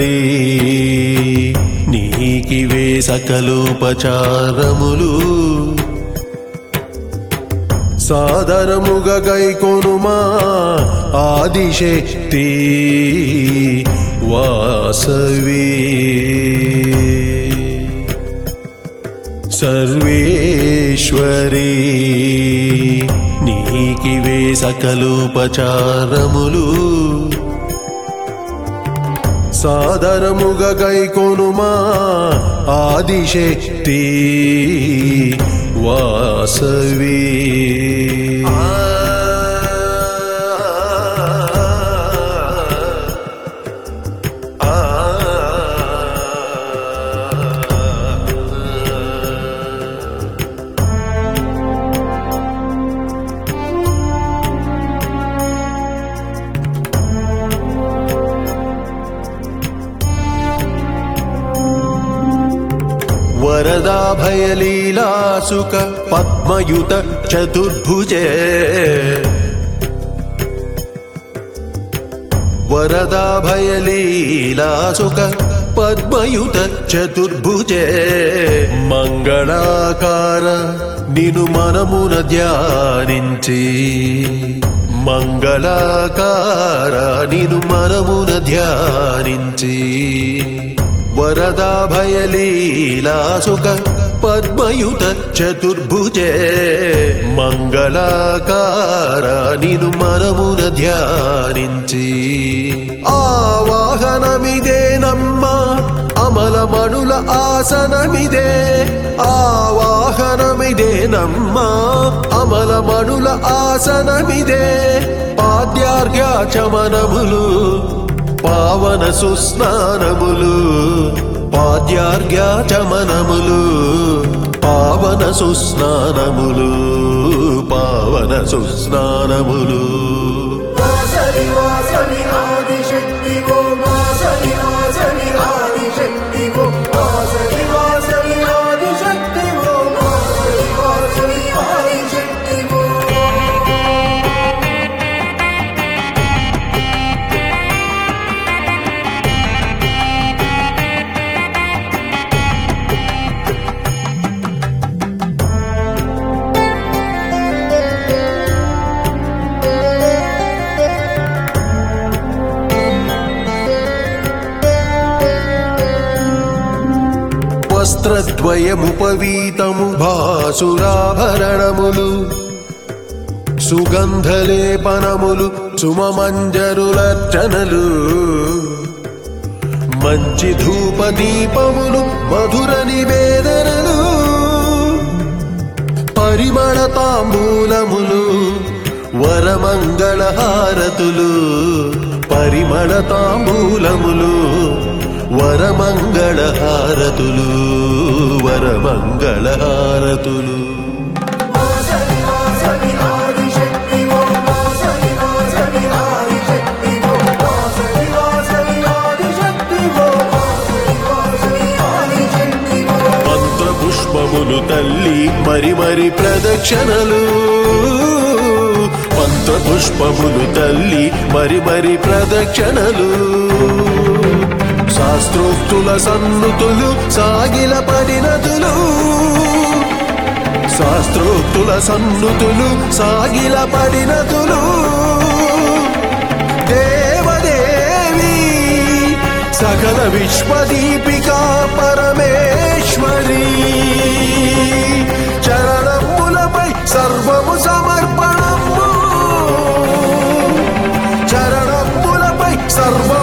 సర్వేశ్వరీ నీకివే సకలోపచారములు సాదరముగ గైకొనుమా ఆదిశక్తి వాసవి సర్వేశ్వరీ నీకివే సకలోపచారములు సాదరముగ గైకొనుమా ఆదిశక్తి వాసవి వరదాభయలీలాసుక పద్మయుత చతుర్భుజే వరదాభయలీలాసుక పద్మయుత చతుర్భుజే మంగళాకార నిను మనమున ధ్యానించి మంగళాకార నిను మనమున ధ్యానించి వరదాభయలీలాసుక పద్మయుత చతుర్భుజే మంగళాకార నిను మనమున ధ్యానించి ఆవాహనమిదేనమ్మా అమలమణుల ఆసనమిదే ఆవాహనమిదేనమ్మా అమలమణుల ఆసనమిదే పాద్యార్ఘ్యాచమనములు పావన సుస్నానములు పాద్యార్ఘ్యాచమనములు పావన సుస్నానములు పావన సుస్నానములు వాసవి వాసవి ఆదిశక్తి ఓ వాసవి వాసవి ఆదిశక్తి ఓ వాసవి వాసవి ఆదిశక్తి ఓ వాసవి వాసవి ఆదిశక్తి ఓ వస్త్రద్వయముపవీతము భాసురాభరణములు సుగంధలేపనములు సుమమంజరులర్చనలు మంచి ధూపదీపములు మధుర నివేదనలు పరిమళ తాంబూలములు వరమంగళహారతులు పరిమళ తాంబూలములు వరమంగళహారతులు వరమంగళహారతులు వాసవి వాసవి ఆదిశక్తి ఓ వాసవి వాసవి ఆదిశక్తి ఓ వాసవి వాసవి ఆదిశక్తి ఓ వాసవి వాసవి ఆదిశక్తి ఓ మంత్ర పుష్పములు తల్లి మరి మరి ప్రదక్షిణలు మంత్ర పుష్పములు తల్లి మరి మరి ప్రదక్షిణలు శాస్త్రోక్తుల సన్నుతులు సాగిల పడినతులు శాస్త్రోక్తుల సన్నుతులు సాగిల పడినతులు దేవదేవి సకల విశ్వదీపికా పరమేశ్వరి చరణములపై సర్వము సమర్పణము చరణములపై సర్వ